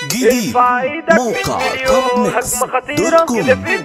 جديد موقع توب ميكس دوت كوم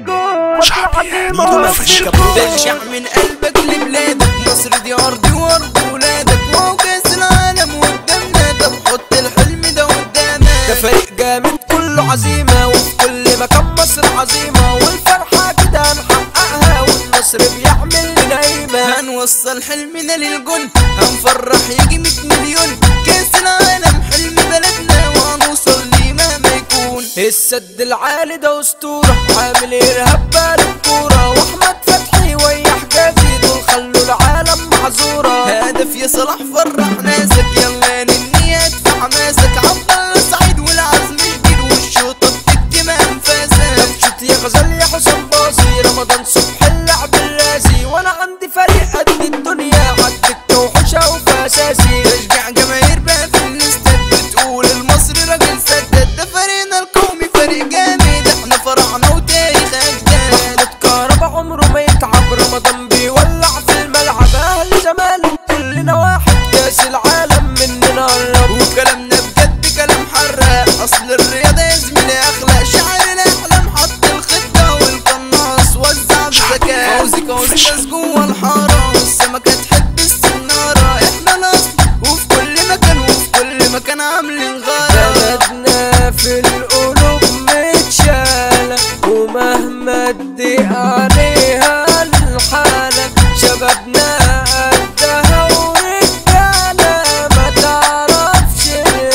ترجع من قلبك لبلادك مصر دي ارضي وارض ولادك وهو كاس العالم قدامنا طب حط الحلم ده قدامك ده فريق جامد كله عزيمه وفي كل مكان مصر عظيمه والفرحه كده هنحققها والنصر بيعمل لنا قيمه هنوصل حلمنا للجن هنفرح يجي 100 مليون كاس العالم حلم بلدنا وهنوصل ليه مهما يكون السد العالي ده اسطوره عامل ارهاب بال الكوره واحمد فتحي ويا حجازي دول خلوا العالم معذوره هدف يا صلاح فرح ناسك يلا نني ادفع حماسك عبد الله سعيد والعزم جديد والشوطه بتكتم انفاسك طب شوت يا غزال يا حسام باصي رمضان صبح اللعب الراسي وانا عندي فريق قد الدنيا عدك وحشه وفي اساسي تشجيع جماهير بقى في الاستاد بتقول المصري راجل سدد ده فريقنا القومي فريق جامد احنا فرحنا وتاريخ اجداد محمود كهربا عمره ما يتعب رمضان بيولع في الملعب اهل زمالك كلنا واحد كاس العالم مننا قرب وكلامنا بجد كلام حراق اصل الرياضه يا زميلي اخلاق شاعر الاحلام حط الخطه والقناص وزع بذكاء فوزي كوزي بس جوه الحاره والسمكه تحب السناره احنا الاصل وفي كل مكان وفي كل مكان عاملين غاره بلدنا في القلوب متشالة ومهما تضيق عليها الحالة شبابنا قدها ورجالة ما تعرفش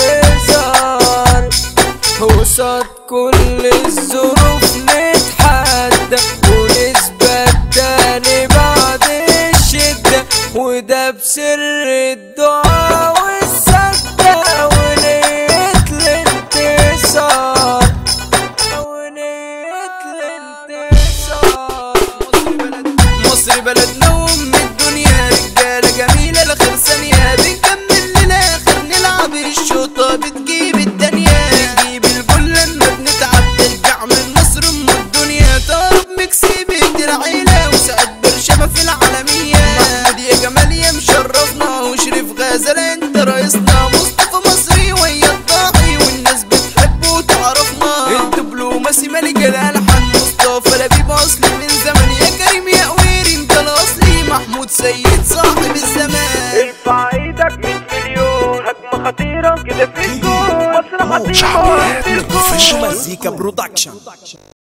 الهزار قصاد كل الظروف نتحدى ونثبت تاني بعد الشدة وده بسر الدعاء والسجدة ونية الانتصار ونية الانتصار مصر بلدنا وام الدنيا رجالة جميلة لاخر ثانية بنكمل للاخر نلعب الشوطة بتجيب الدنيا بتجيب الجول لما بنتعب ترجع من مصر ام الدنيا طرب مكسي بيت العيلة وسعد برشامة في العالمية محمود يا جمال يا مشرفنا وشريف غزل انت رئيسنا مصطفى مصري ويا الضاحي والناس بتحبه وتعرفنا الدبلوماسي ملك الالحان مصطفى لبيب اصلي من زمن يا كريم يا قوير انت الاصلي محمود سيد صاحب الزمان ارفع ايدك 100 مليون هجمة خطيرة كده في الجول مصر موقع عظيمة في توب الجول مزيكا برودكشن